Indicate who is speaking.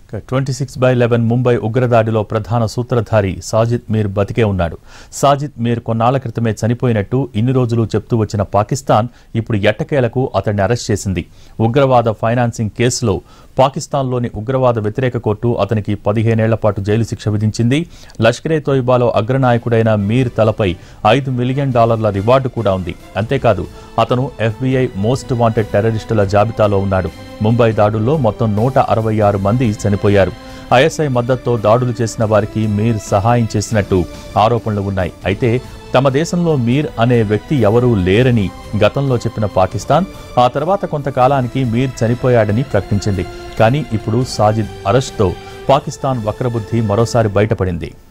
Speaker 1: twenty six by eleven Mumbai ఉగ్రదాడిలో ప్రధాన సూత్రధారి సాజిద్ మీర్ బతికే ఉన్నాడు సాజిద్ మీర్ కొన్నాళ్ల క్రితమే చనిపోయినట్టు ఇన్ని రోజులు చెప్తూ వచ్చిన పాకిస్తాన్ ఇప్పుడు ఎట్టకేలకు అతన్ని అరెస్ట్ చేసింది ఉగ్రవాద ఫైనాన్సింగ్ కేసులో పాకిస్తాన్లోని ఉగ్రవాద వ్యతిరేక కోర్టు అతనికి పదిహేనేళ్ల పాటు జైలు శిక్ష విధించింది లష్కరే తోయిబాలో అగ్రనాయకుడైన మీర్ తలపై ఐదు మిలియన్ డాలర్ల రివార్డు కూడా ఉంది అంతేకాదు అతను ఎఫ్బీఐ మోస్ట్ వాంటెడ్ టెర్రరిస్టుల జాబితాలో ఉన్నాడు ముంబై దాడుల్లో మొత్తం నూట అరవై ఆరు మంది చనిపోయారు ఐఎస్ఐ మద్దతుతో దాడులు చేసిన వారికి మీర్ సహాయం చేసినట్టు ఆరోపణలు ఉన్నాయి అయితే తమ దేశంలో మీర్ అనే వ్యక్తి ఎవరూ లేరని గతంలో చెప్పిన పాకిస్తాన్ ఆ తర్వాత కొంతకాలానికి మీర్ చనిపోయాడని ప్రకటించింది కానీ ఇప్పుడు సాజిద్ అరెస్ట్తో పాకిస్తాన్ వక్రబుద్ధి మరోసారి బయటపడింది